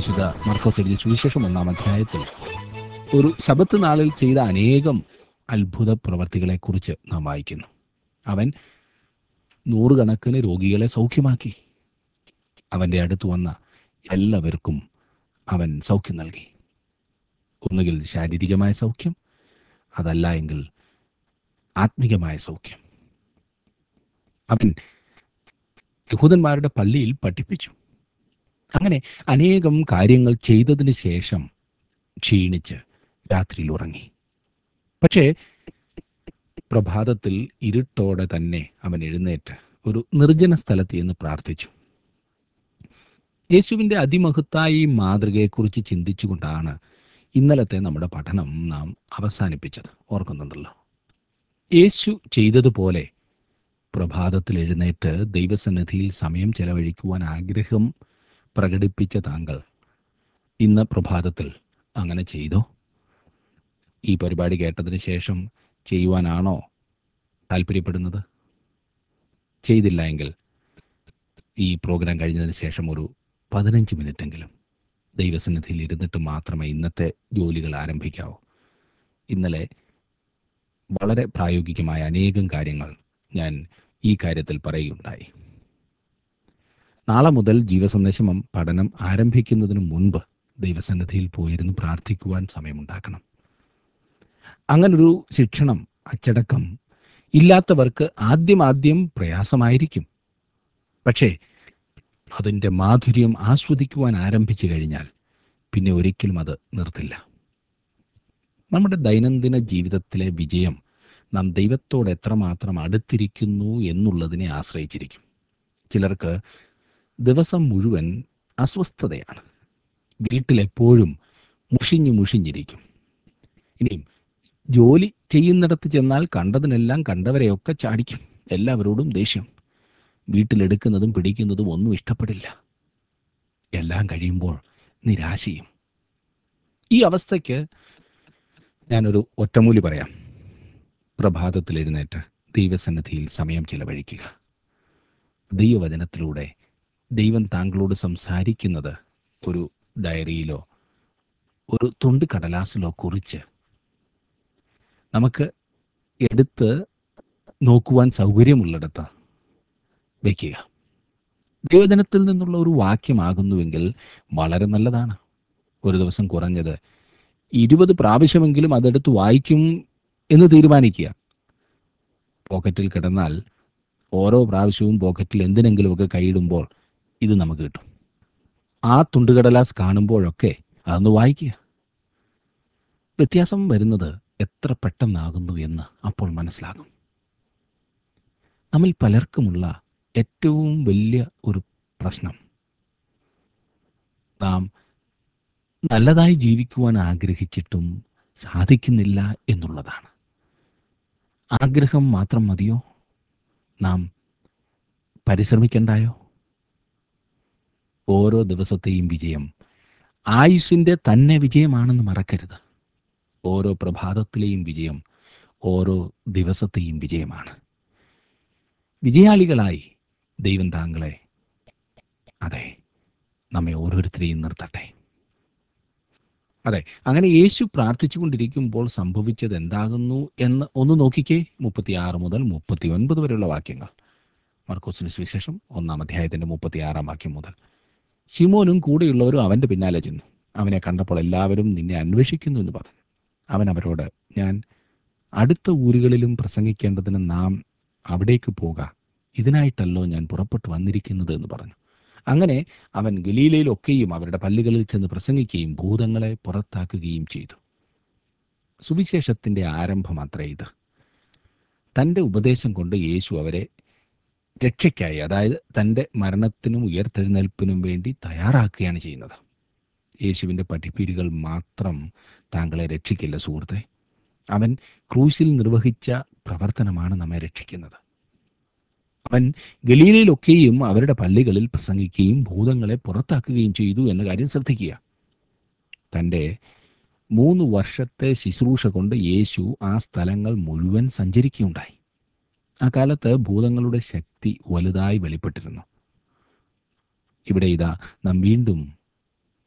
വിശുദ്ധ മർക്കോസ് എഴുതിയ സുവിശേഷം ഒന്നാം അധ്യായത്തിൽ ഒരു ശബത്ത് നാളിൽ ചെയ്ത അനേകം അത്ഭുത പ്രവർത്തികളെക്കുറിച്ച് നാം വായിക്കുന്നു അവൻ നൂറുകണക്കിന് രോഗികളെ സൗഖ്യമാക്കി അവൻ്റെ അടുത്ത് വന്ന എല്ലാവർക്കും അവൻ സൗഖ്യം നൽകി ഒന്നുകിൽ ശാരീരികമായ സൗഖ്യം അതല്ല എങ്കിൽ ആത്മികമായ സൗഖ്യം അവൻ യഹൂദന്മാരുടെ പള്ളിയിൽ പഠിപ്പിച്ചു അങ്ങനെ അനേകം കാര്യങ്ങൾ ചെയ്തതിന് ശേഷം ക്ഷീണിച്ച് രാത്രിയിൽ ഉറങ്ങി പക്ഷേ പ്രഭാതത്തിൽ ഇരുട്ടോടെ തന്നെ അവൻ എഴുന്നേറ്റ് ഒരു നിർജ്ജന സ്ഥലത്ത് എന്ന് പ്രാർത്ഥിച്ചു യേശുവിൻ്റെ അതിമഹത്തായ ഈ മാതൃകയെക്കുറിച്ച് ചിന്തിച്ചുകൊണ്ടാണ് ഇന്നലത്തെ നമ്മുടെ പഠനം നാം അവസാനിപ്പിച്ചത് ഓർക്കുന്നുണ്ടല്ലോ യേശു ചെയ്തതുപോലെ പ്രഭാതത്തിൽ എഴുന്നേറ്റ് ദൈവസന്നിധിയിൽ സമയം ചെലവഴിക്കുവാൻ ആഗ്രഹം പ്രകടിപ്പിച്ച താങ്കൾ ഇന്ന് പ്രഭാതത്തിൽ അങ്ങനെ ചെയ്തോ ഈ പരിപാടി കേട്ടതിന് ശേഷം ചെയ്യുവാനാണോ താല്പര്യപ്പെടുന്നത് ചെയ്തില്ല എങ്കിൽ ഈ പ്രോഗ്രാം കഴിഞ്ഞതിന് ശേഷം ഒരു പതിനഞ്ച് മിനിറ്റെങ്കിലും ദൈവസന്നിധിയിൽ ഇരുന്നിട്ട് മാത്രമേ ഇന്നത്തെ ജോലികൾ ആരംഭിക്കാവൂ ഇന്നലെ വളരെ പ്രായോഗികമായ അനേകം കാര്യങ്ങൾ ഞാൻ ഈ കാര്യത്തിൽ പറയുകയുണ്ടായി നാളെ മുതൽ ജീവസന്ദേശം പഠനം ആരംഭിക്കുന്നതിന് മുൻപ് ദൈവസന്നിധിയിൽ പോയിരുന്നു പ്രാർത്ഥിക്കുവാൻ സമയമുണ്ടാക്കണം അങ്ങനൊരു ശിക്ഷണം അച്ചടക്കം ഇല്ലാത്തവർക്ക് ആദ്യമാദ്യം പ്രയാസമായിരിക്കും പക്ഷേ അതിൻ്റെ മാധുര്യം ആസ്വദിക്കുവാൻ ആരംഭിച്ചു കഴിഞ്ഞാൽ പിന്നെ ഒരിക്കലും അത് നിർത്തില്ല നമ്മുടെ ദൈനംദിന ജീവിതത്തിലെ വിജയം നാം ദൈവത്തോട് എത്രമാത്രം അടുത്തിരിക്കുന്നു എന്നുള്ളതിനെ ആശ്രയിച്ചിരിക്കും ചിലർക്ക് ദിവസം മുഴുവൻ അസ്വസ്ഥതയാണ് വീട്ടിലെപ്പോഴും മുഷിഞ്ഞു മുഷിഞ്ഞിരിക്കും ഇനിയും ജോലി ചെയ്യുന്നിടത്ത് ചെന്നാൽ കണ്ടതിനെല്ലാം കണ്ടവരെയൊക്കെ ചാടിക്കും എല്ലാവരോടും ദേഷ്യം വീട്ടിലെടുക്കുന്നതും പിടിക്കുന്നതും ഒന്നും ഇഷ്ടപ്പെടില്ല എല്ലാം കഴിയുമ്പോൾ നിരാശയും ഈ അവസ്ഥയ്ക്ക് ഞാനൊരു ഒറ്റമൂലി പറയാം പ്രഭാതത്തിൽ എഴുന്നേറ്റ് ദൈവസന്നിധിയിൽ സമയം ചിലവഴിക്കുക ദൈവവചനത്തിലൂടെ ദൈവം താങ്കളോട് സംസാരിക്കുന്നത് ഒരു ഡയറിയിലോ ഒരു തുണ്ട് കടലാസിലോ കുറിച്ച് നമുക്ക് എടുത്ത് നോക്കുവാൻ സൗകര്യമുള്ളിടത്ത് വയ്ക്കുക ദൈവജനത്തിൽ നിന്നുള്ള ഒരു വാക്യമാകുന്നുവെങ്കിൽ വളരെ നല്ലതാണ് ഒരു ദിവസം കുറഞ്ഞത് ഇരുപത് പ്രാവശ്യമെങ്കിലും അതെടുത്ത് വായിക്കും എന്ന് തീരുമാനിക്കുക പോക്കറ്റിൽ കിടന്നാൽ ഓരോ പ്രാവശ്യവും പോക്കറ്റിൽ എന്തിനെങ്കിലുമൊക്കെ കൈയിടുമ്പോൾ ഇത് നമുക്ക് കിട്ടും ആ തുണ്ടുകടലാസ് കാണുമ്പോഴൊക്കെ അതൊന്ന് വായിക്കുക വ്യത്യാസം വരുന്നത് എത്ര പെട്ടെന്നാകുന്നു എന്ന് അപ്പോൾ മനസ്സിലാകും നമ്മിൽ പലർക്കുമുള്ള ഏറ്റവും വലിയ ഒരു പ്രശ്നം നാം നല്ലതായി ജീവിക്കുവാൻ ആഗ്രഹിച്ചിട്ടും സാധിക്കുന്നില്ല എന്നുള്ളതാണ് ആഗ്രഹം മാത്രം മതിയോ നാം പരിശ്രമിക്കണ്ടായോ ഓരോ ദിവസത്തെയും വിജയം ആയുസിൻ്റെ തന്നെ വിജയമാണെന്ന് മറക്കരുത് ഓരോ പ്രഭാതത്തിലെയും വിജയം ഓരോ ദിവസത്തെയും വിജയമാണ് വിജയാളികളായി ദൈവം താങ്കളെ അതെ നമ്മെ ഓരോരുത്തരെയും നിർത്തട്ടെ അതെ അങ്ങനെ യേശു പ്രാർത്ഥിച്ചുകൊണ്ടിരിക്കുമ്പോൾ സംഭവിച്ചത് എന്താകുന്നു എന്ന് ഒന്ന് നോക്കിക്കേ മുപ്പത്തിയാറ് മുതൽ മുപ്പത്തി ഒൻപത് വരെയുള്ള വാക്യങ്ങൾ മർക്കോസിന് സുവിശേഷം ഒന്നാം അധ്യായത്തിന്റെ മുപ്പത്തിയാറാം വാക്യം മുതൽ ശിമോനും കൂടെയുള്ളവരും അവന്റെ പിന്നാലെ ചെന്നു അവനെ കണ്ടപ്പോൾ എല്ലാവരും നിന്നെ അന്വേഷിക്കുന്നു എന്ന് പറഞ്ഞു അവൻ അവരോട് ഞാൻ അടുത്ത ഊരുകളിലും പ്രസംഗിക്കേണ്ടതിന് നാം അവിടേക്ക് പോക ഇതിനായിട്ടല്ലോ ഞാൻ പുറപ്പെട്ടു വന്നിരിക്കുന്നത് എന്ന് പറഞ്ഞു അങ്ങനെ അവൻ ഗലീലയിലൊക്കെയും അവരുടെ പള്ളികളിൽ ചെന്ന് പ്രസംഗിക്കുകയും ഭൂതങ്ങളെ പുറത്താക്കുകയും ചെയ്തു സുവിശേഷത്തിന്റെ ആരംഭം അത്ര ഇത് തൻ്റെ ഉപദേശം കൊണ്ട് യേശു അവരെ രക്ഷയ്ക്കായി അതായത് തൻ്റെ മരണത്തിനും ഉയർത്തെഴുന്നേൽപ്പിനും വേണ്ടി തയ്യാറാക്കുകയാണ് ചെയ്യുന്നത് യേശുവിൻ്റെ പഠിപ്പീരുകൾ മാത്രം താങ്കളെ രക്ഷിക്കില്ല സുഹൃത്തെ അവൻ ക്രൂശിൽ നിർവഹിച്ച പ്രവർത്തനമാണ് നമ്മെ രക്ഷിക്കുന്നത് അവൻ ഗലീലയിലൊക്കെയും അവരുടെ പള്ളികളിൽ പ്രസംഗിക്കുകയും ഭൂതങ്ങളെ പുറത്താക്കുകയും ചെയ്തു എന്ന കാര്യം ശ്രദ്ധിക്കുക തൻ്റെ മൂന്ന് വർഷത്തെ ശുശ്രൂഷ കൊണ്ട് യേശു ആ സ്ഥലങ്ങൾ മുഴുവൻ സഞ്ചരിക്കുകയുണ്ടായി ആ കാലത്ത് ഭൂതങ്ങളുടെ ശക്തി വലുതായി വെളിപ്പെട്ടിരുന്നു ഇവിടെ ഇതാ നാം വീണ്ടും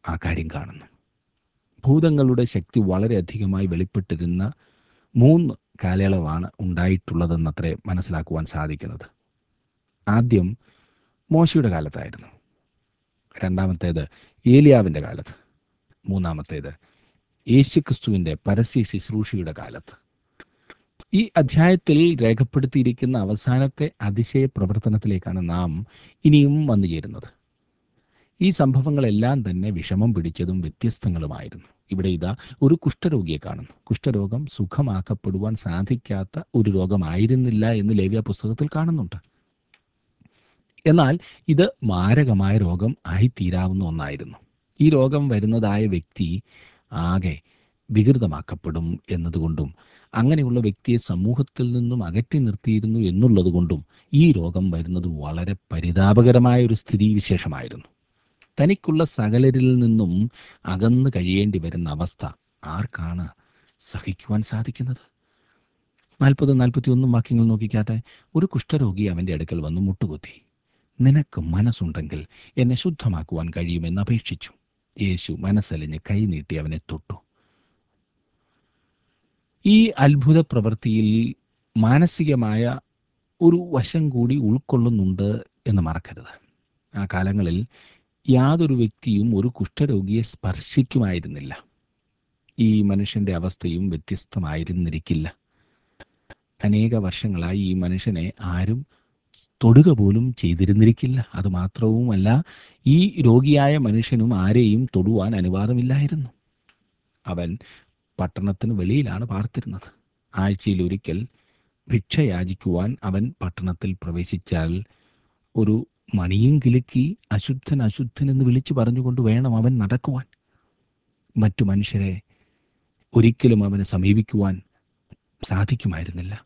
ആ കാര്യം കാണുന്നു ഭൂതങ്ങളുടെ ശക്തി വളരെയധികമായി വെളിപ്പെട്ടിരുന്ന മൂന്ന് കാലയളവാണ് ഉണ്ടായിട്ടുള്ളതെന്നത്രേ മനസ്സിലാക്കുവാൻ സാധിക്കുന്നത് ആദ്യം മോശയുടെ കാലത്തായിരുന്നു രണ്ടാമത്തേത് ഏലിയാവിൻ്റെ കാലത്ത് മൂന്നാമത്തേത് യേശുക്രിസ്തുവിൻ്റെ പരസ്യ ശുശ്രൂഷയുടെ കാലത്ത് ഈ അധ്യായത്തിൽ രേഖപ്പെടുത്തിയിരിക്കുന്ന അവസാനത്തെ അതിശയ പ്രവർത്തനത്തിലേക്കാണ് നാം ഇനിയും വന്നു ചേരുന്നത് ഈ സംഭവങ്ങളെല്ലാം തന്നെ വിഷമം പിടിച്ചതും വ്യത്യസ്തങ്ങളുമായിരുന്നു ഇവിടെ ഇതാ ഒരു കുഷ്ഠരോഗിയെ കാണുന്നു കുഷ്ഠരോഗം സുഖമാക്കപ്പെടുവാൻ സാധിക്കാത്ത ഒരു രോഗമായിരുന്നില്ല എന്ന് ലേവ്യ പുസ്തകത്തിൽ കാണുന്നുണ്ട് എന്നാൽ ഇത് മാരകമായ രോഗം ആയിത്തീരാവുന്ന ഒന്നായിരുന്നു ഈ രോഗം വരുന്നതായ വ്യക്തി ആകെ വികൃതമാക്കപ്പെടും എന്നതുകൊണ്ടും അങ്ങനെയുള്ള വ്യക്തിയെ സമൂഹത്തിൽ നിന്നും അകറ്റി നിർത്തിയിരുന്നു എന്നുള്ളതുകൊണ്ടും ഈ രോഗം വരുന്നത് വളരെ പരിതാപകരമായ ഒരു സ്ഥിതിവിശേഷമായിരുന്നു തനിക്കുള്ള സകലരിൽ നിന്നും അകന്നു കഴിയേണ്ടി വരുന്ന അവസ്ഥ ആർക്കാണ് സഹിക്കുവാൻ സാധിക്കുന്നത് നാൽപ്പത് നാൽപ്പത്തി ഒന്നും വാക്യങ്ങൾ നോക്കിക്കാട്ടെ ഒരു കുഷ്ഠരോഗി അവൻ്റെ അടുക്കൽ വന്ന് മുട്ടുകുത്തി നിനക്ക് മനസ്സുണ്ടെങ്കിൽ എന്നെ ശുദ്ധമാക്കുവാൻ കഴിയുമെന്ന് അപേക്ഷിച്ചു യേശു മനസ്സലിഞ്ഞ് കൈനീട്ടി അവനെ തൊട്ടു ഈ അത്ഭുത പ്രവൃത്തിയിൽ മാനസികമായ ഒരു വശം കൂടി ഉൾക്കൊള്ളുന്നുണ്ട് എന്ന് മറക്കരുത് ആ കാലങ്ങളിൽ യാതൊരു വ്യക്തിയും ഒരു കുഷ്ഠരോഗിയെ സ്പർശിക്കുമായിരുന്നില്ല ഈ മനുഷ്യന്റെ അവസ്ഥയും വ്യത്യസ്തമായിരുന്നിരിക്കില്ല അനേക വർഷങ്ങളായി ഈ മനുഷ്യനെ ആരും തൊടുക പോലും ചെയ്തിരുന്നിരിക്കില്ല അത് മാത്രവുമല്ല ഈ രോഗിയായ മനുഷ്യനും ആരെയും തൊടുവാൻ അനുവാദമില്ലായിരുന്നു അവൻ പട്ടണത്തിന് വെളിയിലാണ് പാർത്തിരുന്നത് ആഴ്ചയിൽ ഒരിക്കൽ ഭിക്ഷ യാചിക്കുവാൻ അവൻ പട്ടണത്തിൽ പ്രവേശിച്ചാൽ ഒരു മണിയും കിലുക്കി അശുദ്ധൻ അശുദ്ധൻ എന്ന് വിളിച്ചു പറഞ്ഞുകൊണ്ട് വേണം അവൻ നടക്കുവാൻ മറ്റു മനുഷ്യരെ ഒരിക്കലും അവന് സമീപിക്കുവാൻ സാധിക്കുമായിരുന്നില്ല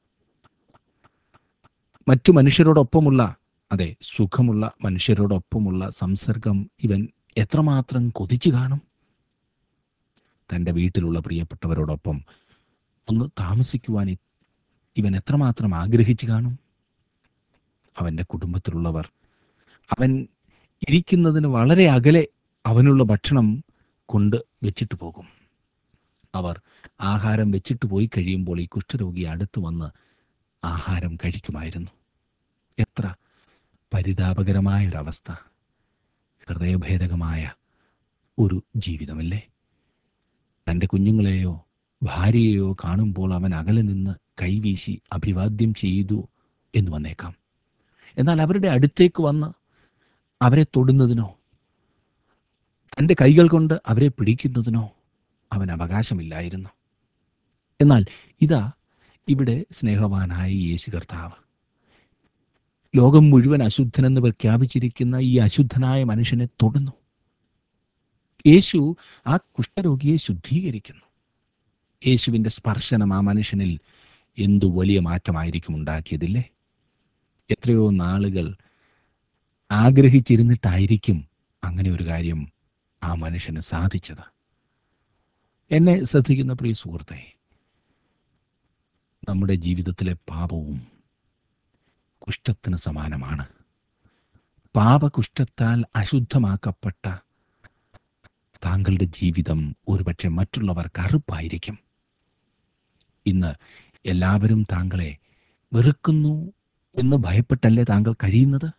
മറ്റു മനുഷ്യരോടൊപ്പമുള്ള അതെ സുഖമുള്ള മനുഷ്യരോടൊപ്പമുള്ള സംസർഗം ഇവൻ എത്രമാത്രം കൊതിച്ചു കാണും തൻ്റെ വീട്ടിലുള്ള പ്രിയപ്പെട്ടവരോടൊപ്പം ഒന്ന് താമസിക്കുവാൻ ഇ- ഇവൻ എത്രമാത്രം ആഗ്രഹിച്ചു കാണും അവൻ്റെ കുടുംബത്തിലുള്ളവർ അവൻ ഇരിക്കുന്നതിന് വളരെ അകലെ അവനുള്ള ഭക്ഷണം കൊണ്ട് വെച്ചിട്ട് പോകും അവർ ആഹാരം വെച്ചിട്ട് പോയി കഴിയുമ്പോൾ ഈ കുഷ്ഠരോഗി അടുത്ത് വന്ന് ആഹാരം കഴിക്കുമായിരുന്നു എത്ര പരിതാപകരമായ ഒരവസ്ഥ ഹൃദയഭേദകമായ ഒരു ജീവിതമല്ലേ തൻ്റെ കുഞ്ഞുങ്ങളെയോ ഭാര്യയെയോ കാണുമ്പോൾ അവൻ അകലെ നിന്ന് കൈവീശി അഭിവാദ്യം ചെയ്തു എന്ന് വന്നേക്കാം എന്നാൽ അവരുടെ അടുത്തേക്ക് വന്ന് അവരെ തൊടുന്നതിനോ തൻ്റെ കൈകൾ കൊണ്ട് അവരെ പിടിക്കുന്നതിനോ അവൻ അവകാശമില്ലായിരുന്നു എന്നാൽ ഇതാ ഇവിടെ സ്നേഹവാനായ യേശു കർത്താവ് ലോകം മുഴുവൻ അശുദ്ധനെന്ന് പ്രഖ്യാപിച്ചിരിക്കുന്ന ഈ അശുദ്ധനായ മനുഷ്യനെ തൊടുന്നു യേശു ആ കുഷ്ഠരോഗിയെ ശുദ്ധീകരിക്കുന്നു യേശുവിൻ്റെ സ്പർശനം ആ മനുഷ്യനിൽ എന്തു വലിയ മാറ്റമായിരിക്കും ഉണ്ടാക്കിയതില്ലേ എത്രയോ നാളുകൾ ആഗ്രഹിച്ചിരുന്നിട്ടായിരിക്കും അങ്ങനെ ഒരു കാര്യം ആ മനുഷ്യന് സാധിച്ചത് എന്നെ ശ്രദ്ധിക്കുന്ന പ്രിയ സുഹൃത്തെ നമ്മുടെ ജീവിതത്തിലെ പാപവും കുഷ്ഠത്തിന് സമാനമാണ് പാപകുഷ്ഠത്താൽ അശുദ്ധമാക്കപ്പെട്ട താങ്കളുടെ ജീവിതം ഒരുപക്ഷെ മറ്റുള്ളവർക്ക് അറുപ്പായിരിക്കും ഇന്ന് എല്ലാവരും താങ്കളെ വെറുക്കുന്നു എന്ന് ഭയപ്പെട്ടല്ലേ താങ്കൾ കഴിയുന്നത്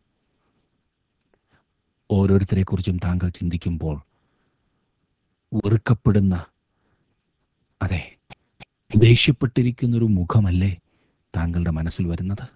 ഓരോരുത്തരെക്കുറിച്ചും താങ്കൾ ചിന്തിക്കുമ്പോൾ വെറുക്കപ്പെടുന്ന അതെ ദേഷ്യപ്പെട്ടിരിക്കുന്നൊരു മുഖമല്ലേ താങ്കളുടെ മനസ്സിൽ വരുന്നത്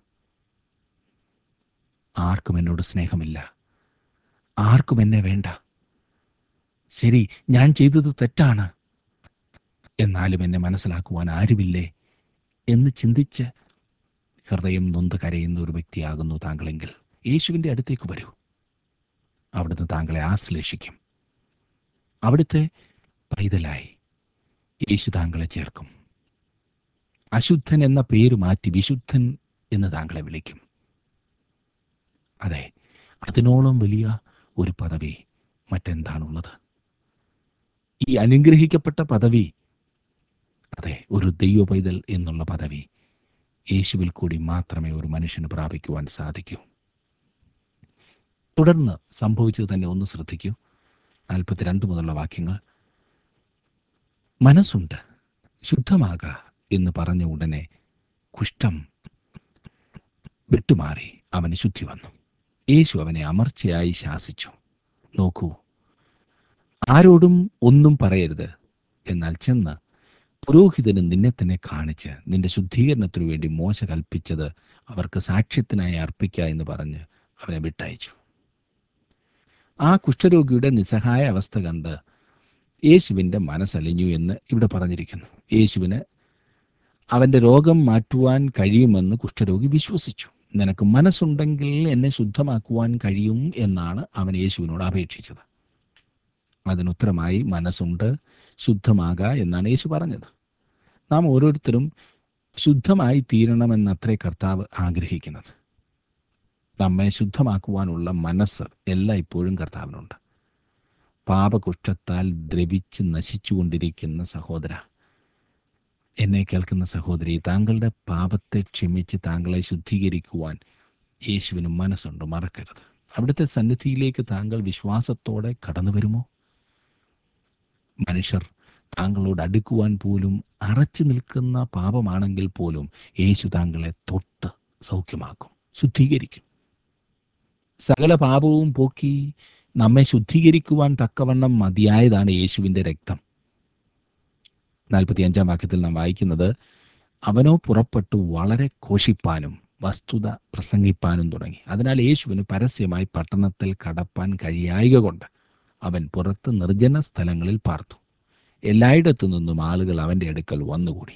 ആർക്കും എന്നോട് സ്നേഹമില്ല ആർക്കും എന്നെ വേണ്ട ശരി ഞാൻ ചെയ്തത് തെറ്റാണ് എന്നാലും എന്നെ മനസ്സിലാക്കുവാൻ ആരുമില്ലേ എന്ന് ചിന്തിച്ച് ഹൃദയം നൊന്ത് കരയുന്ന ഒരു വ്യക്തിയാകുന്നു താങ്കളെങ്കിൽ യേശുവിൻ്റെ അടുത്തേക്ക് വരൂ അവിടുന്ന് താങ്കളെ ആശ്ലേഷിക്കും അവിടുത്തെ പൈതലായി യേശു താങ്കളെ ചേർക്കും അശുദ്ധൻ എന്ന പേര് മാറ്റി വിശുദ്ധൻ എന്ന് താങ്കളെ വിളിക്കും അതെ അതിനോളം വലിയ ഒരു പദവി മറ്റെന്താണുള്ളത് ഈ അനുഗ്രഹിക്കപ്പെട്ട പദവി അതെ ഒരു ദൈവ പൈതൽ എന്നുള്ള പദവി യേശുവിൽ കൂടി മാത്രമേ ഒരു മനുഷ്യന് പ്രാപിക്കുവാൻ സാധിക്കൂ തുടർന്ന് സംഭവിച്ചത് തന്നെ ഒന്ന് ശ്രദ്ധിക്കൂ നാൽപ്പത്തിരണ്ട് മുതലുള്ള വാക്യങ്ങൾ മനസ്സുണ്ട് ശുദ്ധമാക എന്ന് പറഞ്ഞ ഉടനെ കുഷ്ഠം വിട്ടുമാറി അവന് ശുദ്ധി വന്നു യേശു അവനെ അമർച്ചയായി ശാസിച്ചു നോക്കൂ ആരോടും ഒന്നും പറയരുത് എന്നാൽ ചെന്ന് പുരോഹിതന് നിന്നെ തന്നെ കാണിച്ച് നിന്റെ ശുദ്ധീകരണത്തിനു വേണ്ടി മോശ കൽപ്പിച്ചത് അവർക്ക് സാക്ഷ്യത്തിനായി അർപ്പിക്കുക എന്ന് പറഞ്ഞ് അവനെ വിട്ടയച്ചു ആ കുഷ്ഠരോഗിയുടെ നിസ്സഹായ അവസ്ഥ കണ്ട് യേശുവിൻ്റെ മനസ്സലിഞ്ഞു എന്ന് ഇവിടെ പറഞ്ഞിരിക്കുന്നു യേശുവിന് അവൻ്റെ രോഗം മാറ്റുവാൻ കഴിയുമെന്ന് കുഷ്ഠരോഗി വിശ്വസിച്ചു നിനക്ക് മനസ്സുണ്ടെങ്കിൽ എന്നെ ശുദ്ധമാക്കുവാൻ കഴിയും എന്നാണ് അവൻ യേശുവിനോട് അപേക്ഷിച്ചത് അതിനുത്തരമായി മനസ്സുണ്ട് ശുദ്ധമാക എന്നാണ് യേശു പറഞ്ഞത് നാം ഓരോരുത്തരും ശുദ്ധമായി തീരണമെന്നത്രേ കർത്താവ് ആഗ്രഹിക്കുന്നത് നമ്മെ ശുദ്ധമാക്കുവാനുള്ള മനസ്സ് എല്ലായ്പ്പോഴും കർത്താവിനുണ്ട് പാപകുഷ്ഠത്താൽ ദ്രവിച്ച് നശിച്ചുകൊണ്ടിരിക്കുന്ന സഹോദര എന്നെ കേൾക്കുന്ന സഹോദരി താങ്കളുടെ പാപത്തെ ക്ഷമിച്ച് താങ്കളെ ശുദ്ധീകരിക്കുവാൻ യേശുവിന് മനസ്സുണ്ട് മറക്കരുത് അവിടുത്തെ സന്നിധിയിലേക്ക് താങ്കൾ വിശ്വാസത്തോടെ കടന്നു വരുമോ മനുഷ്യർ താങ്കളോട് അടുക്കുവാൻ പോലും അറച്ചു നിൽക്കുന്ന പാപമാണെങ്കിൽ പോലും യേശു താങ്കളെ തൊട്ട് സൗഖ്യമാക്കും ശുദ്ധീകരിക്കും സകല പാപവും പോക്കി നമ്മെ ശുദ്ധീകരിക്കുവാൻ തക്കവണ്ണം മതിയായതാണ് യേശുവിൻ്റെ രക്തം നാൽപ്പത്തി അഞ്ചാം വാക്യത്തിൽ നാം വായിക്കുന്നത് അവനോ പുറപ്പെട്ടു വളരെ ഘോഷിപ്പാനും വസ്തുത പ്രസംഗിപ്പാനും തുടങ്ങി അതിനാൽ യേശുവിന് പരസ്യമായി പട്ടണത്തിൽ കടപ്പാൻ കഴിയായിക കൊണ്ട് അവൻ പുറത്ത് നിർജ്ജന സ്ഥലങ്ങളിൽ പാർത്തു എല്ലായിടത്തു നിന്നും ആളുകൾ അവൻ്റെ അടുക്കൽ വന്നുകൂടി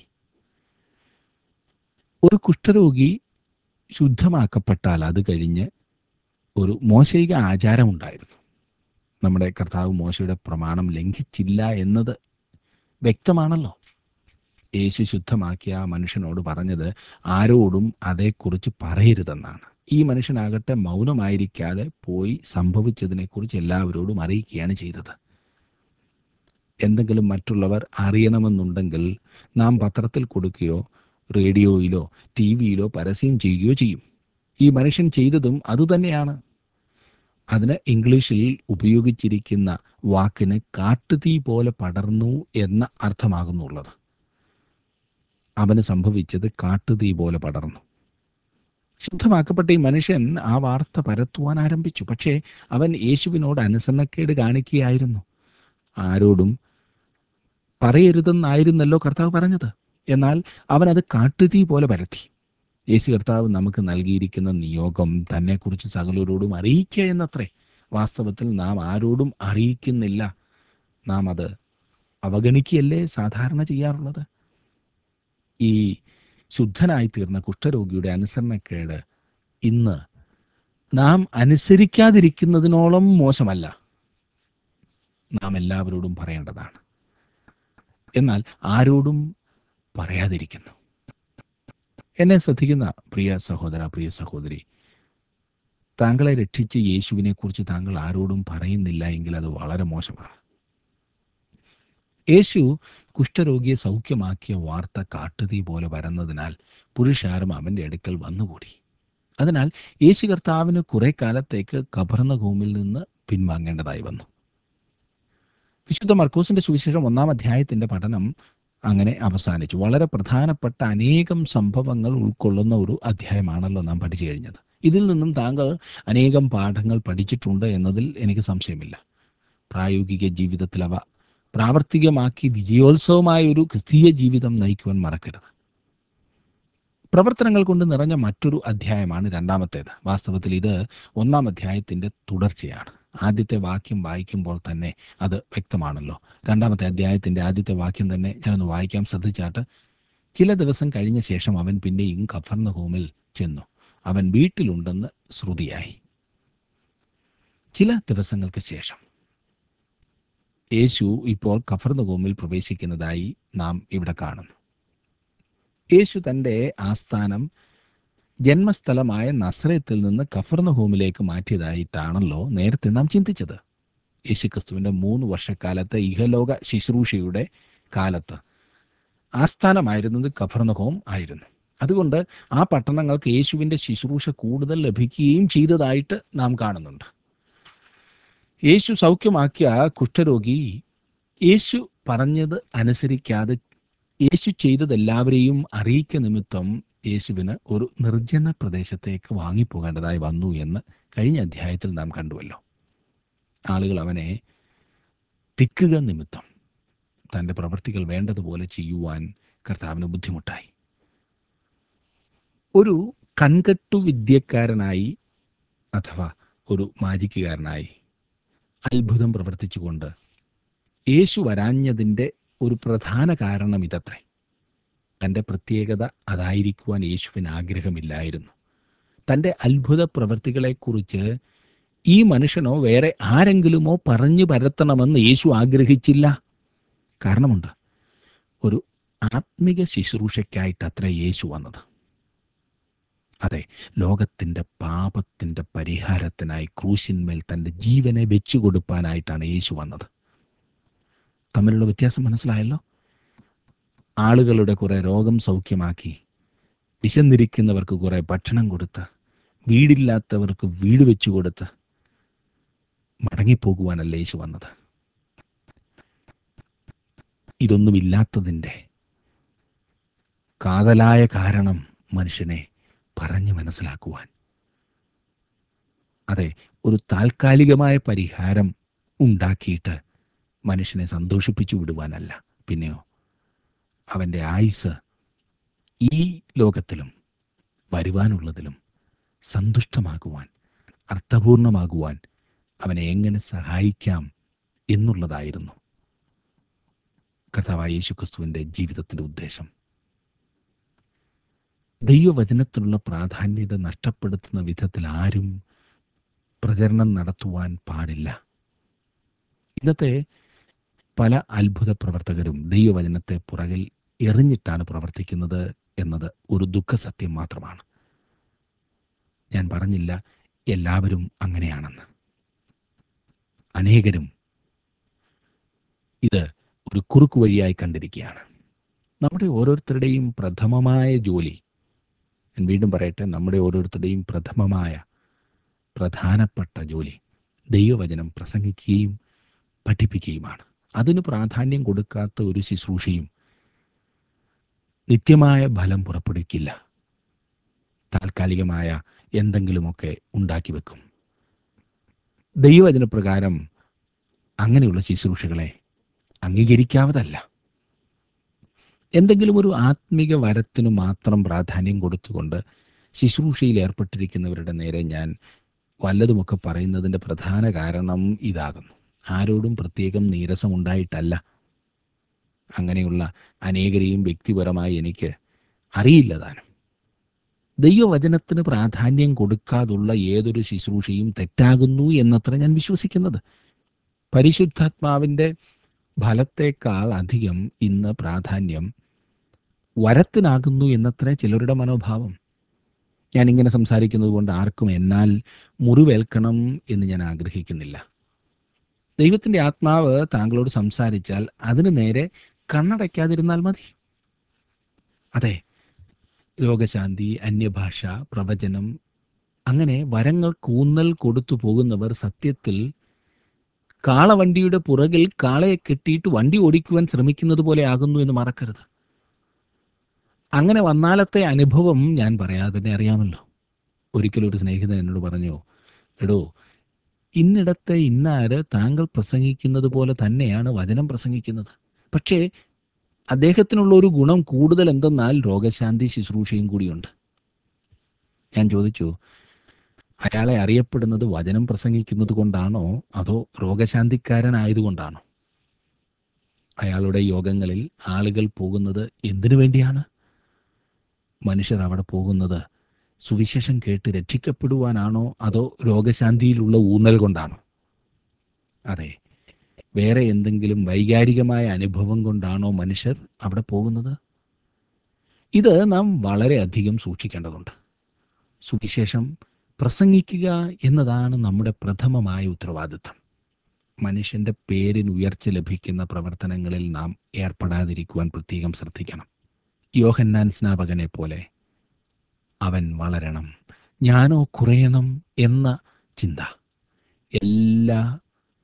ഒരു കുഷ്ഠരോഗി ശുദ്ധമാക്കപ്പെട്ടാൽ അത് കഴിഞ്ഞ് ഒരു മോശയിക ആചാരമുണ്ടായിരുന്നു നമ്മുടെ കർത്താവ് മോശയുടെ പ്രമാണം ലംഘിച്ചില്ല എന്നത് വ്യക്തമാണല്ലോ യേശു ശുദ്ധമാക്കിയ ആ മനുഷ്യനോട് പറഞ്ഞത് ആരോടും അതേക്കുറിച്ച് പറയരുതെന്നാണ് ഈ മനുഷ്യനാകട്ടെ മൗനമായിരിക്കാതെ പോയി സംഭവിച്ചതിനെക്കുറിച്ച് എല്ലാവരോടും അറിയിക്കുകയാണ് ചെയ്തത് എന്തെങ്കിലും മറ്റുള്ളവർ അറിയണമെന്നുണ്ടെങ്കിൽ നാം പത്രത്തിൽ കൊടുക്കുകയോ റേഡിയോയിലോ ടി വിയിലോ പരസ്യം ചെയ്യുകയോ ചെയ്യും ഈ മനുഷ്യൻ ചെയ്തതും അതുതന്നെയാണ് അതിന് ഇംഗ്ലീഷിൽ ഉപയോഗിച്ചിരിക്കുന്ന വാക്കിന് കാട്ടുതീ പോലെ പടർന്നു എന്ന അർത്ഥമാകുന്നുള്ളത് അവന് സംഭവിച്ചത് കാട്ടുതീ പോലെ പടർന്നു ശുദ്ധമാക്കപ്പെട്ട ഈ മനുഷ്യൻ ആ വാർത്ത പരത്തുവാൻ ആരംഭിച്ചു പക്ഷേ അവൻ യേശുവിനോട് അനുസരണക്കേട് കാണിക്കുകയായിരുന്നു ആരോടും പറയരുതെന്നായിരുന്നല്ലോ കർത്താവ് പറഞ്ഞത് എന്നാൽ അവൻ അത് കാട്ടുതീ പോലെ പരത്തി യേശു കർത്താവ് നമുക്ക് നൽകിയിരിക്കുന്ന നിയോഗം തന്നെക്കുറിച്ച് സകലരോടും അറിയിക്കുക എന്നത്രേ വാസ്തവത്തിൽ നാം ആരോടും അറിയിക്കുന്നില്ല നാം അത് അവഗണിക്കുകയല്ലേ സാധാരണ ചെയ്യാറുള്ളത് ഈ ശുദ്ധനായി തീർന്ന കുഷ്ഠരോഗിയുടെ അനുസരണക്കേട് ഇന്ന് നാം അനുസരിക്കാതിരിക്കുന്നതിനോളം മോശമല്ല നാം എല്ലാവരോടും പറയേണ്ടതാണ് എന്നാൽ ആരോടും പറയാതിരിക്കുന്നു എന്നെ ശ്രദ്ധിക്കുന്ന പ്രിയ സഹോദര പ്രിയ സഹോദരി താങ്കളെ രക്ഷിച്ച യേശുവിനെ കുറിച്ച് താങ്കൾ ആരോടും പറയുന്നില്ല എങ്കിൽ അത് വളരെ മോശമാണ് യേശു കുഷ്ഠരോഗിയെ സൗഖ്യമാക്കിയ വാർത്ത കാട്ടുതീ പോലെ വരുന്നതിനാൽ പുരുഷാരം അവൻ്റെ അടുക്കൽ വന്നുകൂടി അതിനാൽ യേശു കർത്താവിന് കുറെ കാലത്തേക്ക് കബർന്നഭൂമിൽ നിന്ന് പിൻവാങ്ങേണ്ടതായി വന്നു വിശുദ്ധ മർക്കോസിന്റെ സുവിശേഷം ഒന്നാം അധ്യായത്തിന്റെ പഠനം അങ്ങനെ അവസാനിച്ചു വളരെ പ്രധാനപ്പെട്ട അനേകം സംഭവങ്ങൾ ഉൾക്കൊള്ളുന്ന ഒരു അധ്യായമാണല്ലോ നാം പഠിച്ചു കഴിഞ്ഞത് ഇതിൽ നിന്നും താങ്കൾ അനേകം പാഠങ്ങൾ പഠിച്ചിട്ടുണ്ട് എന്നതിൽ എനിക്ക് സംശയമില്ല പ്രായോഗിക ജീവിതത്തിൽ അവ പ്രാവർത്തികമാക്കി വിജയോത്സവമായ ഒരു ക്രിസ്തീയ ജീവിതം നയിക്കുവാൻ മറക്കരുത് പ്രവർത്തനങ്ങൾ കൊണ്ട് നിറഞ്ഞ മറ്റൊരു അധ്യായമാണ് രണ്ടാമത്തേത് വാസ്തവത്തിൽ ഇത് ഒന്നാം അധ്യായത്തിന്റെ തുടർച്ചയാണ് ആദ്യത്തെ വാക്യം വായിക്കുമ്പോൾ തന്നെ അത് വ്യക്തമാണല്ലോ രണ്ടാമത്തെ അധ്യായത്തിന്റെ ആദ്യത്തെ വാക്യം തന്നെ ഞാനൊന്ന് വായിക്കാൻ ശ്രദ്ധിച്ചാട്ട് ചില ദിവസം കഴിഞ്ഞ ശേഷം അവൻ പിന്നെയും കഫർണഹോമിൽ ചെന്നു അവൻ വീട്ടിലുണ്ടെന്ന് ശ്രുതിയായി ചില ദിവസങ്ങൾക്ക് ശേഷം യേശു ഇപ്പോൾ കഫർണഹോമിൽ പ്രവേശിക്കുന്നതായി നാം ഇവിടെ കാണുന്നു യേശു തൻ്റെ ആസ്ഥാനം ജന്മസ്ഥലമായ നസ്രയത്തിൽ നിന്ന് കഫർണഹോമിലേക്ക് മാറ്റിയതായിട്ടാണല്ലോ നേരത്തെ നാം ചിന്തിച്ചത് യേശുക്രിസ്തുവിൻ്റെ മൂന്ന് വർഷക്കാലത്തെ ഇഹലോക ശുശ്രൂഷയുടെ കാലത്ത് ആസ്ഥാനമായിരുന്നത് കഫർണഹോം ആയിരുന്നു അതുകൊണ്ട് ആ പട്ടണങ്ങൾക്ക് യേശുവിൻ്റെ ശുശ്രൂഷ കൂടുതൽ ലഭിക്കുകയും ചെയ്തതായിട്ട് നാം കാണുന്നുണ്ട് യേശു സൗഖ്യമാക്കിയ കുഷ്ഠരോഗി യേശു പറഞ്ഞത് അനുസരിക്കാതെ യേശു ചെയ്തത് എല്ലാവരെയും അറിയിക്ക നിമിത്തം യേശുവിന് ഒരു നിർജ്ജന പ്രദേശത്തേക്ക് വാങ്ങിപ്പോകേണ്ടതായി വന്നു എന്ന് കഴിഞ്ഞ അധ്യായത്തിൽ നാം കണ്ടുവല്ലോ ആളുകൾ അവനെ തിക്കുക നിമിത്തം തൻ്റെ പ്രവൃത്തികൾ വേണ്ടതുപോലെ ചെയ്യുവാൻ കർത്താവിന് ബുദ്ധിമുട്ടായി ഒരു കൺകെട്ടു വിദ്യക്കാരനായി അഥവാ ഒരു മാജിക്കുകാരനായി അത്ഭുതം പ്രവർത്തിച്ചുകൊണ്ട് യേശു വരാഞ്ഞതിൻ്റെ ഒരു പ്രധാന കാരണം ഇതത്രേ തൻ്റെ പ്രത്യേകത അതായിരിക്കുവാൻ യേശുവിന് ആഗ്രഹമില്ലായിരുന്നു തൻ്റെ അത്ഭുത പ്രവൃത്തികളെക്കുറിച്ച് ഈ മനുഷ്യനോ വേറെ ആരെങ്കിലുമോ പറഞ്ഞു പരത്തണമെന്ന് യേശു ആഗ്രഹിച്ചില്ല കാരണമുണ്ട് ഒരു ആത്മിക ശുശ്രൂഷയ്ക്കായിട്ടത്ര യേശു വന്നത് അതെ ലോകത്തിൻ്റെ പാപത്തിൻ്റെ പരിഹാരത്തിനായി ക്രൂശിന്മേൽ തൻ്റെ ജീവനെ വെച്ചു കൊടുപ്പാനായിട്ടാണ് യേശു വന്നത് തമ്മിലുള്ള വ്യത്യാസം മനസ്സിലായല്ലോ ആളുകളുടെ കുറെ രോഗം സൗഖ്യമാക്കി വിശന്നിരിക്കുന്നവർക്ക് കുറെ ഭക്ഷണം കൊടുത്ത് വീടില്ലാത്തവർക്ക് വീട് വെച്ചു കൊടുത്ത് മടങ്ങിപ്പോകുവാനല്ല യേശു വന്നത് ഇതൊന്നുമില്ലാത്തതിൻ്റെ കാതലായ കാരണം മനുഷ്യനെ പറഞ്ഞു മനസ്സിലാക്കുവാൻ അതെ ഒരു താൽക്കാലികമായ പരിഹാരം ഉണ്ടാക്കിയിട്ട് മനുഷ്യനെ സന്തോഷിപ്പിച്ചു വിടുവാനല്ല പിന്നെയോ അവൻ്റെ ആയുസ് ഈ ലോകത്തിലും വരുവാനുള്ളതിലും സന്തുഷ്ടമാകുവാൻ അർത്ഥപൂർണമാകുവാൻ അവനെ എങ്ങനെ സഹായിക്കാം എന്നുള്ളതായിരുന്നു കർത്താവായ യേശുക്രിസ്തുവിൻ്റെ ജീവിതത്തിൻ്റെ ഉദ്ദേശം ദൈവവചനത്തിനുള്ള പ്രാധാന്യത നഷ്ടപ്പെടുത്തുന്ന വിധത്തിൽ ആരും പ്രചരണം നടത്തുവാൻ പാടില്ല ഇന്നത്തെ പല അത്ഭുത പ്രവർത്തകരും ദൈവവചനത്തെ പുറകിൽ എറിഞ്ഞിട്ടാണ് പ്രവർത്തിക്കുന്നത് എന്നത് ഒരു ദുഃഖസത്യം മാത്രമാണ് ഞാൻ പറഞ്ഞില്ല എല്ലാവരും അങ്ങനെയാണെന്ന് അനേകരും ഇത് ഒരു കുറുക്കു വഴിയായി കണ്ടിരിക്കുകയാണ് നമ്മുടെ ഓരോരുത്തരുടെയും പ്രഥമമായ ജോലി ഞാൻ വീണ്ടും പറയട്ടെ നമ്മുടെ ഓരോരുത്തരുടെയും പ്രഥമമായ പ്രധാനപ്പെട്ട ജോലി ദൈവവചനം പ്രസംഗിക്കുകയും പഠിപ്പിക്കുകയുമാണ് അതിന് പ്രാധാന്യം കൊടുക്കാത്ത ഒരു ശുശ്രൂഷയും നിത്യമായ ഫലം പുറപ്പെടുവിക്കില്ല താൽക്കാലികമായ എന്തെങ്കിലുമൊക്കെ ഉണ്ടാക്കി വെക്കും ദൈവവചനപ്രകാരം അങ്ങനെയുള്ള ശുശ്രൂഷകളെ അംഗീകരിക്കാവതല്ല എന്തെങ്കിലും ഒരു ആത്മിക വരത്തിനു മാത്രം പ്രാധാന്യം കൊടുത്തുകൊണ്ട് ശുശ്രൂഷയിൽ ഏർപ്പെട്ടിരിക്കുന്നവരുടെ നേരെ ഞാൻ വല്ലതുമൊക്കെ പറയുന്നതിൻ്റെ പ്രധാന കാരണം ഇതാകുന്നു ആരോടും പ്രത്യേകം നീരസമുണ്ടായിട്ടല്ല അങ്ങനെയുള്ള അനേകരെയും വ്യക്തിപരമായി എനിക്ക് അറിയില്ല താനും ദൈവവചനത്തിന് പ്രാധാന്യം കൊടുക്കാതുള്ള ഏതൊരു ശുശ്രൂഷയും തെറ്റാകുന്നു എന്നത്ര ഞാൻ വിശ്വസിക്കുന്നത് പരിശുദ്ധാത്മാവിൻ്റെ ഫലത്തേക്കാൾ അധികം ഇന്ന് പ്രാധാന്യം വരത്തിനാകുന്നു എന്നത്ര ചിലരുടെ മനോഭാവം ഞാൻ ഇങ്ങനെ സംസാരിക്കുന്നത് കൊണ്ട് ആർക്കും എന്നാൽ മുറിവേൽക്കണം എന്ന് ഞാൻ ആഗ്രഹിക്കുന്നില്ല ദൈവത്തിൻ്റെ ആത്മാവ് താങ്കളോട് സംസാരിച്ചാൽ അതിന് നേരെ കണ്ണടയ്ക്കാതിരുന്നാൽ മതി അതെ രോഗശാന്തി അന്യഭാഷ പ്രവചനം അങ്ങനെ വരങ്ങൾ കൂന്നൽ കൊടുത്തു പോകുന്നവർ സത്യത്തിൽ കാളവണ്ടിയുടെ പുറകിൽ കാളയെ കെട്ടിയിട്ട് വണ്ടി ഓടിക്കുവാൻ ശ്രമിക്കുന്നത് പോലെ ആകുന്നു എന്ന് മറക്കരുത് അങ്ങനെ വന്നാലത്തെ അനുഭവം ഞാൻ പറയാതെ തന്നെ അറിയാമല്ലോ ഒരിക്കലും ഒരു സ്നേഹിതൻ എന്നോട് പറഞ്ഞു എടോ ഇന്നിടത്തെ ഇന്നാര് താങ്കൾ പ്രസംഗിക്കുന്നത് പോലെ തന്നെയാണ് വചനം പ്രസംഗിക്കുന്നത് പക്ഷേ അദ്ദേഹത്തിനുള്ള ഒരു ഗുണം കൂടുതൽ എന്തെന്നാൽ രോഗശാന്തി ശുശ്രൂഷയും കൂടിയുണ്ട് ഞാൻ ചോദിച്ചു അയാളെ അറിയപ്പെടുന്നത് വചനം പ്രസംഗിക്കുന്നത് കൊണ്ടാണോ അതോ രോഗശാന്തിക്കാരനായതുകൊണ്ടാണോ അയാളുടെ യോഗങ്ങളിൽ ആളുകൾ പോകുന്നത് എന്തിനു വേണ്ടിയാണ് മനുഷ്യർ അവിടെ പോകുന്നത് സുവിശേഷം കേട്ട് രക്ഷിക്കപ്പെടുവാനാണോ അതോ രോഗശാന്തിയിലുള്ള ഊന്നൽ കൊണ്ടാണോ അതെ വേറെ എന്തെങ്കിലും വൈകാരികമായ അനുഭവം കൊണ്ടാണോ മനുഷ്യർ അവിടെ പോകുന്നത് ഇത് നാം വളരെയധികം സൂക്ഷിക്കേണ്ടതുണ്ട് സുവിശേഷം പ്രസംഗിക്കുക എന്നതാണ് നമ്മുടെ പ്രഥമമായ ഉത്തരവാദിത്തം മനുഷ്യന്റെ പേരിന് ഉയർച്ച ലഭിക്കുന്ന പ്രവർത്തനങ്ങളിൽ നാം ഏർപ്പെടാതിരിക്കുവാൻ പ്രത്യേകം ശ്രദ്ധിക്കണം യോഹന്നാൻ സ്നാപകനെ പോലെ അവൻ വളരണം ഞാനോ കുറയണം എന്ന ചിന്ത എല്ലാ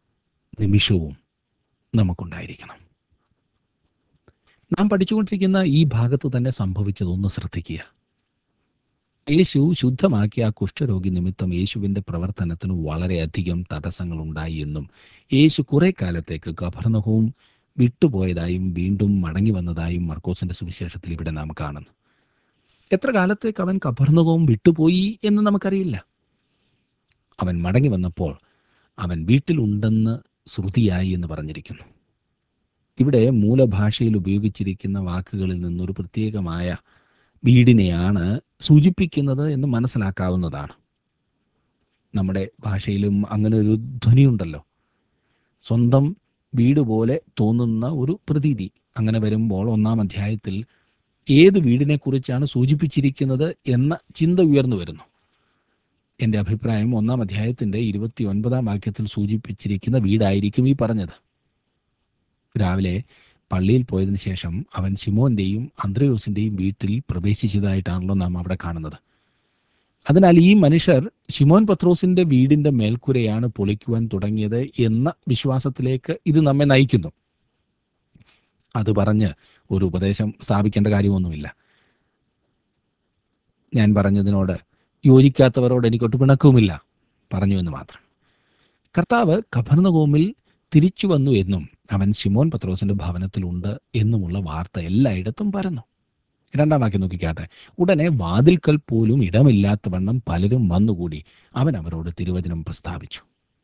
നിമിഷവും നമുക്കുണ്ടായിരിക്കണം നാം പഠിച്ചുകൊണ്ടിരിക്കുന്ന ഈ ഭാഗത്ത് തന്നെ സംഭവിച്ചതൊന്ന് ശ്രദ്ധിക്കുക യേശു ശുദ്ധമാക്കിയ ആ കുഷ്ഠരോഗി നിമിത്തം യേശുവിൻ്റെ പ്രവർത്തനത്തിന് വളരെയധികം തടസ്സങ്ങൾ ഉണ്ടായി എന്നും യേശു കുറെ കാലത്തേക്ക് കഭർണഹവും വിട്ടുപോയതായും വീണ്ടും മടങ്ങി വന്നതായും മർക്കോസിന്റെ സുവിശേഷത്തിൽ ഇവിടെ നാം കാണുന്നു എത്ര കാലത്തേക്ക് അവൻ കഭർണകവും വിട്ടുപോയി എന്ന് നമുക്കറിയില്ല അവൻ മടങ്ങി വന്നപ്പോൾ അവൻ വീട്ടിലുണ്ടെന്ന് ശ്രുതിയായി എന്ന് പറഞ്ഞിരിക്കുന്നു ഇവിടെ മൂലഭാഷയിൽ ഉപയോഗിച്ചിരിക്കുന്ന വാക്കുകളിൽ നിന്നൊരു പ്രത്യേകമായ വീടിനെയാണ് സൂചിപ്പിക്കുന്നത് എന്ന് മനസ്സിലാക്കാവുന്നതാണ് നമ്മുടെ ഭാഷയിലും അങ്ങനെ ഒരു ധ്വനിയുണ്ടല്ലോ സ്വന്തം വീട് പോലെ തോന്നുന്ന ഒരു പ്രതീതി അങ്ങനെ വരുമ്പോൾ ഒന്നാം അധ്യായത്തിൽ ഏത് വീടിനെ കുറിച്ചാണ് സൂചിപ്പിച്ചിരിക്കുന്നത് എന്ന ചിന്ത ഉയർന്നു വരുന്നു എൻ്റെ അഭിപ്രായം ഒന്നാം അധ്യായത്തിൻ്റെ ഇരുപത്തി ഒൻപതാം വാക്യത്തിൽ സൂചിപ്പിച്ചിരിക്കുന്ന വീടായിരിക്കും ഈ പറഞ്ഞത് രാവിലെ പള്ളിയിൽ പോയതിനു ശേഷം അവൻ ശിമോന്റെയും അന്ത്രയോസിന്റെയും വീട്ടിൽ പ്രവേശിച്ചതായിട്ടാണല്ലോ നാം അവിടെ കാണുന്നത് അതിനാൽ ഈ മനുഷ്യർ ശിമോൻ പത്രോസിന്റെ വീടിന്റെ മേൽക്കൂരയാണ് പൊളിക്കുവാൻ തുടങ്ങിയത് എന്ന വിശ്വാസത്തിലേക്ക് ഇത് നമ്മെ നയിക്കുന്നു അത് പറഞ്ഞ് ഒരു ഉപദേശം സ്ഥാപിക്കേണ്ട കാര്യമൊന്നുമില്ല ഞാൻ പറഞ്ഞതിനോട് യോജിക്കാത്തവരോട് എനിക്കൊട്ട് പിണക്കവുമില്ല പറഞ്ഞു എന്ന് മാത്രം കർത്താവ് കഭർണകോമിൽ തിരിച്ചു വന്നു എന്നും അവൻ ശിമോൻ പത്രോസിന്റെ ഭവനത്തിലുണ്ട് എന്നുമുള്ള വാർത്ത എല്ലായിടത്തും പരന്നു രണ്ടാം വാക്യം നോക്കിക്കാട്ടെ ഉടനെ വാതിൽക്കൽ പോലും ഇടമില്ലാത്തവണ്ണം പലരും വന്നുകൂടി അവൻ അവരോട് തിരുവചനം പ്രസ്താവിച്ചു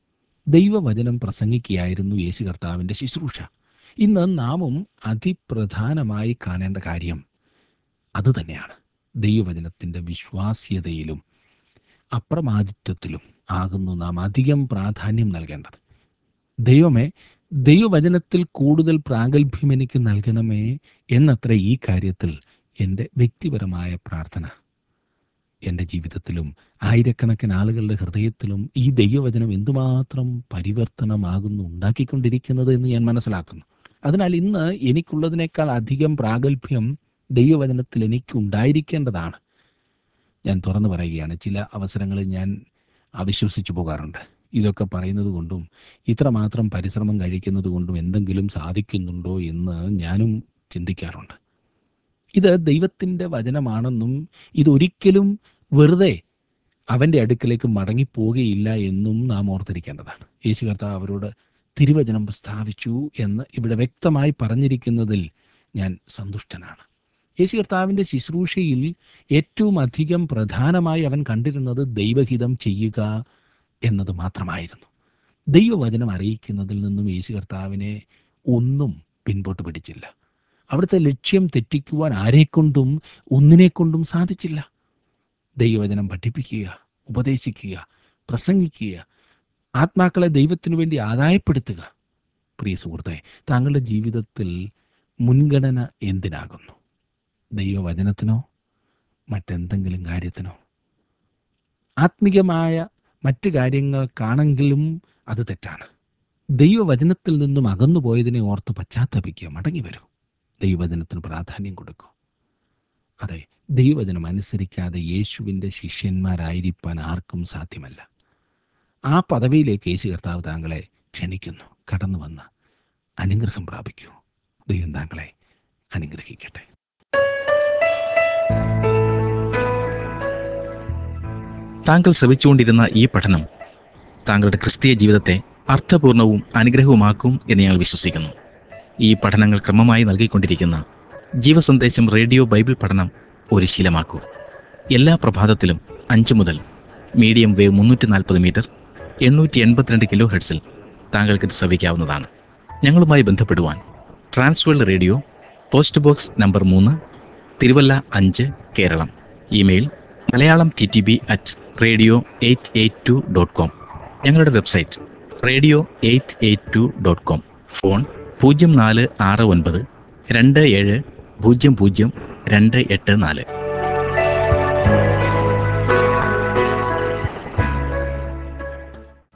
ദൈവവചനം പ്രസംഗിക്കുകയായിരുന്നു യേശു കർത്താവിന്റെ ശുശ്രൂഷ ഇന്ന് നാമും അതിപ്രധാനമായി കാണേണ്ട കാര്യം അതുതന്നെയാണ് ദൈവവചനത്തിന്റെ വിശ്വാസ്യതയിലും അപ്രമാദിത്വത്തിലും ആകുന്നു നാം അധികം പ്രാധാന്യം നൽകേണ്ടത് ദൈവമേ ദൈവവചനത്തിൽ കൂടുതൽ പ്രാഗൽഭ്യം എനിക്ക് നൽകണമേ എന്നത്ര ഈ കാര്യത്തിൽ എൻ്റെ വ്യക്തിപരമായ പ്രാർത്ഥന എൻ്റെ ജീവിതത്തിലും ആയിരക്കണക്കിന് ആളുകളുടെ ഹൃദയത്തിലും ഈ ദൈവവചനം എന്തുമാത്രം പരിവർത്തനമാകുന്നു ഉണ്ടാക്കിക്കൊണ്ടിരിക്കുന്നത് എന്ന് ഞാൻ മനസ്സിലാക്കുന്നു അതിനാൽ ഇന്ന് എനിക്കുള്ളതിനേക്കാൾ അധികം പ്രാഗൽഭ്യം ദൈവവചനത്തിൽ എനിക്ക് ഉണ്ടായിരിക്കേണ്ടതാണ് ഞാൻ തുറന്നു പറയുകയാണ് ചില അവസരങ്ങളിൽ ഞാൻ അവിശ്വസിച്ചു പോകാറുണ്ട് ഇതൊക്കെ പറയുന്നത് കൊണ്ടും ഇത്രമാത്രം പരിശ്രമം കഴിക്കുന്നത് കൊണ്ടും എന്തെങ്കിലും സാധിക്കുന്നുണ്ടോ എന്ന് ഞാനും ചിന്തിക്കാറുണ്ട് ഇത് ദൈവത്തിൻ്റെ വചനമാണെന്നും ഇതൊരിക്കലും വെറുതെ അവൻ്റെ അടുക്കലേക്ക് മടങ്ങിപ്പോകുകയില്ല എന്നും നാം ഓർത്തിരിക്കേണ്ടതാണ് യേശു കർത്താവ് അവരോട് തിരുവചനം പ്രസ്താവിച്ചു എന്ന് ഇവിടെ വ്യക്തമായി പറഞ്ഞിരിക്കുന്നതിൽ ഞാൻ സന്തുഷ്ടനാണ് യേശു കർത്താവിൻ്റെ ശുശ്രൂഷയിൽ ഏറ്റവും അധികം പ്രധാനമായി അവൻ കണ്ടിരുന്നത് ദൈവഹിതം ചെയ്യുക എന്നത് മാത്രമായിരുന്നു ദൈവവചനം അറിയിക്കുന്നതിൽ നിന്നും യേശു കർത്താവിനെ ഒന്നും പിൻപോട്ട് പിടിച്ചില്ല അവിടുത്തെ ലക്ഷ്യം തെറ്റിക്കുവാൻ ആരെക്കൊണ്ടും ഒന്നിനെക്കൊണ്ടും സാധിച്ചില്ല ദൈവവചനം പഠിപ്പിക്കുക ഉപദേശിക്കുക പ്രസംഗിക്കുക ആത്മാക്കളെ ദൈവത്തിനു വേണ്ടി ആദായപ്പെടുത്തുക പ്രിയ സുഹൃത്തെ താങ്കളുടെ ജീവിതത്തിൽ മുൻഗണന എന്തിനാകുന്നു ദൈവവചനത്തിനോ മറ്റെന്തെങ്കിലും കാര്യത്തിനോ ആത്മികമായ മറ്റ് കാര്യങ്ങൾക്കാണെങ്കിലും അത് തെറ്റാണ് ദൈവവചനത്തിൽ നിന്നും അകന്നു പോയതിനെ ഓർത്ത് പശ്ചാത്തപിക്കുക മടങ്ങി വരൂ ദൈവവചനത്തിന് പ്രാധാന്യം കൊടുക്കൂ അതെ ദൈവവചനം അനുസരിക്കാതെ യേശുവിൻ്റെ ശിഷ്യന്മാരായിരിക്കാൻ ആർക്കും സാധ്യമല്ല ആ പദവിയിലേക്ക് യേശു കർത്താവ് താങ്കളെ ക്ഷണിക്കുന്നു കടന്നു വന്ന് അനുഗ്രഹം പ്രാപിക്കൂ ദൈവം താങ്കളെ അനുഗ്രഹിക്കട്ടെ താങ്കൾ ശ്രവിച്ചുകൊണ്ടിരുന്ന ഈ പഠനം താങ്കളുടെ ക്രിസ്തീയ ജീവിതത്തെ അർത്ഥപൂർണവും അനുഗ്രഹവുമാക്കും എന്ന് ഞങ്ങൾ വിശ്വസിക്കുന്നു ഈ പഠനങ്ങൾ ക്രമമായി നൽകിക്കൊണ്ടിരിക്കുന്ന ജീവസന്ദേശം റേഡിയോ ബൈബിൾ പഠനം ഒരു ശീലമാക്കൂ എല്ലാ പ്രഭാതത്തിലും അഞ്ച് മുതൽ മീഡിയം വേവ് മുന്നൂറ്റി നാൽപ്പത് മീറ്റർ എണ്ണൂറ്റി എൺപത്തിരണ്ട് കിലോ ഹെഡ്സിൽ താങ്കൾക്ക് ഇത് ശ്രവിക്കാവുന്നതാണ് ഞങ്ങളുമായി ബന്ധപ്പെടുവാൻ Trans World radio post box number മൂന്ന് തിരുവല്ല അഞ്ച് Keralam email Malayalam T T B at radio eight eight two dot com ഞങ്ങളുടെ website radio eight eight two dot com phone പൂജ്യം നാല് ആറ് ഒൻപത് രണ്ട് ഏഴ് പൂജ്യം പൂജ്യം രണ്ട് എട്ട് നാല്